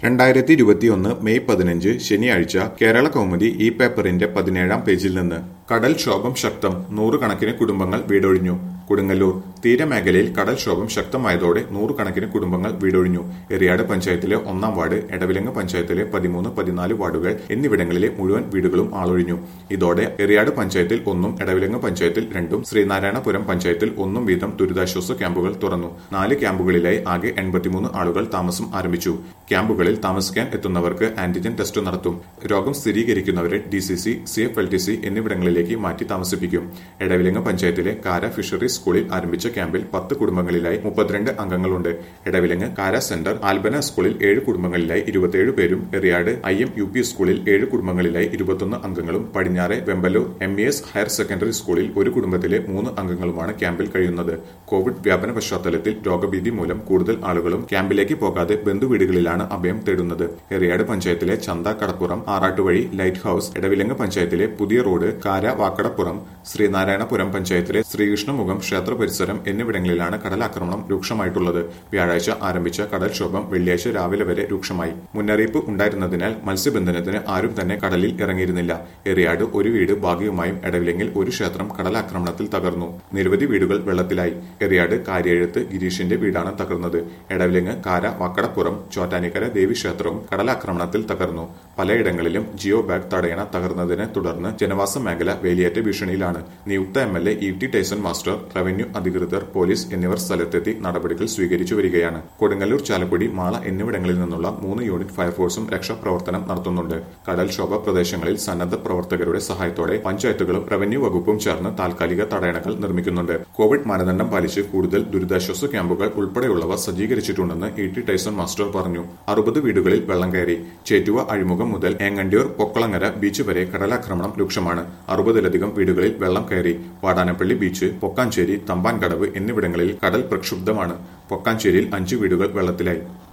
രണ്ടായിരത്തി ഇരുപത്തിയൊന്ന് മെയ് പതിനഞ്ച് ശനിയാഴ്ച കേരള കൗമുദി ഈ പേപ്പറിന്റെ പതിനേഴാം പേജിൽ നിന്ന് കടൽക്ഷോഭം ശക്തം നൂറുകണക്കിന് കുടുംബങ്ങൾ വീടൊഴിഞ്ഞു കൊടുങ്ങല്ലൂർ തീരമേഖലയിൽ കടൽക്ഷോഭം ശക്തമായതോടെ നൂറുകണക്കിന് കുടുംബങ്ങൾ വീടൊഴിഞ്ഞു എറിയാട് പഞ്ചായത്തിലെ ഒന്നാം വാർഡ് എടവിലങ്ങ് പഞ്ചായത്തിലെ പതിമൂന്ന് പതിനാല് വാർഡുകൾ എന്നിവിടങ്ങളിലെ മുഴുവൻ വീടുകളും ആളൊഴിഞ്ഞു ഇതോടെ എറിയാട് പഞ്ചായത്തിൽ ഒന്നും എടവിലങ്ങ് പഞ്ചായത്തിൽ രണ്ടും ശ്രീനാരായണപുരം പഞ്ചായത്തിൽ ഒന്നും വീതം ദുരിതാശ്വാസ ക്യാമ്പുകൾ തുറന്നു നാല് ക്യാമ്പുകളിലായി ആകെ എൺപത്തിമൂന്ന് ആളുകൾ താമസം ആരംഭിച്ചു ക്യാമ്പുകളിൽ താമസിക്കാൻ എത്തുന്നവർക്ക് ആന്റിജൻ ടെസ്റ്റ് നടത്തും രോഗം സ്ഥിരീകരിക്കുന്നവരെ D C C C F L T C എന്നിവിടങ്ങളിലേക്ക് മാറ്റി താമസിപ്പിക്കും എടവിലങ്ങ് പഞ്ചായത്തിലെ കാര ഫിഷറീസ് സ്കൂളിൽ ആരംഭിച്ച ക്യാമ്പിൽ പത്ത് കുടുംബങ്ങളിലായി മുപ്പത്തിരണ്ട് അംഗങ്ങളുണ്ട് എടവിലങ്ങ് കാര സെന്റർ ആൽബന സ്കൂളിൽ ഏഴ് കുടുംബങ്ങളിലായി ഇരുപത്തിയേഴ് പേരും Eriyad I M U P സ്കൂളിൽ ഏഴ് കുടുംബങ്ങളിലായി ഇരുപത്തൊന്ന് അംഗങ്ങളും പടിഞ്ഞാറെ Vembaloor M E S higher secondary സ്കൂളിൽ ഒരു കുടുംബത്തിലെ മൂന്ന് അംഗങ്ങളുമാണ് ക്യാമ്പിൽ കഴിയുന്നത് കോവിഡ് വ്യാപന പശ്ചാത്തലത്തിൽ രോഗഭീതി മൂലം കൂടുതൽ ആളുകളും ക്യാമ്പിലേക്ക് പോകാതെ ബന്ധുവീടുകളിലാണ് അഭയം തേടുന്നത് എറിയാട് പഞ്ചായത്തിലെ ചന്ത കടപ്പുറം ആറാട്ടുവഴി ലൈറ്റ് ഹൌസ് എടവിലങ്ങ് പഞ്ചായത്തിലെ പുതിയ റോഡ് കാര വാക്കടപ്പുറം ശ്രീനാരായണപുരം പഞ്ചായത്തിലെ ശ്രീകൃഷ്ണമുഖം ക്ഷേത്ര പരിസരം എന്നിവിടങ്ങളിലാണ് കടലാക്രമണം രൂക്ഷമായിട്ടുള്ളത് വ്യാഴാഴ്ച ആരംഭിച്ച കടൽക്ഷോഭം വെള്ളിയാഴ്ച രാവിലെ വരെ രൂക്ഷമായി മുന്നറിയിപ്പ് ഉണ്ടായിരുന്നതിനാൽ മത്സ്യബന്ധനത്തിന് ആരും തന്നെ കടലിൽ ഇറങ്ങിയിരുന്നില്ല എറിയാട് ഒരു വീട് ഭാഗികമായും എടവിലെങ്കിൽ ഒരു ക്ഷേത്രം കടലാക്രമണത്തിൽ തകർന്നു നിരവധി വീടുകൾ വെള്ളത്തിലായി എറിയാട് കാര്യെഴുത്ത് ഗിരീഷിന്റെ വീടാണ് തകർന്നത് എടവിലെങ്ങ് കാര വക്കടപ്പുറം ചോറ്റാനിക്കര ദേവീക്ഷേത്രവും കടലാക്രമണത്തിൽ തകർന്നു പലയിടങ്ങളിലും ജിയോ ബാഗ് തടയണ തകർന്നതിനെ തുടർന്ന് ജനവാസ മേഖല വേലിയേറ്റ ഭീഷണിയിലാണ് നിയുക്ത M L A E T Tyson master revenue അധികൃതർ പോലീസ് എന്നിവർ സ്ഥലത്തെത്തി നടപടികൾ സ്വീകരിച്ചു വരികയാണ് കൊടുങ്ങല്ലൂർ ചാലക്കുടി മാള എന്നിവിടങ്ങളിൽ നിന്നുള്ള മൂന്ന് യൂണിറ്റ് ഫയർഫോഴ്സും രക്ഷാപ്രവർത്തനം നടത്തുന്നുണ്ട് കടൽക്ഷോഭ പ്രദേശങ്ങളിൽ സന്നദ്ധ പ്രവർത്തകരുടെ സഹായത്തോടെ പഞ്ചായത്തുകളും റവന്യൂ വകുപ്പും ചേർന്ന് താൽക്കാലിക തടയണകൾ നിർമ്മിക്കുന്നുണ്ട് കോവിഡ് മാനദണ്ഡം പാലിച്ച് കൂടുതൽ ദുരിതാശ്വാസ ക്യാമ്പുകൾ ഉൾപ്പെടെയുള്ളവ സജ്ജീകരിച്ചിട്ടുണ്ടെന്ന് ഇ ടി ടൈസൺ മാസ്റ്റർ പറഞ്ഞു അറുപത് വീടുകളിൽ വെള്ളം കയറി ചേറ്റുവ അഴിമുഖം മുതൽ ഏങ്ങണ്ടിയൂർ പൊക്കളങ്ങര ബീച്ച് വരെ കടലാക്രമണം രൂക്ഷമാണ് അറുപതിലധികം വീടുകളിൽ വെള്ളം കയറി വാടാനപ്പള്ളി ബീച്ച് പൊക്കാഞ്ചേരി തമ്പാൻകടവ് എന്നിവിടങ്ങളിൽ കടൽ പ്രക്ഷുബ്ധമാണ് പൊക്കാഞ്ചേരിയിൽ അഞ്ചു വീടുകൾ വെള്ളത്തിലായി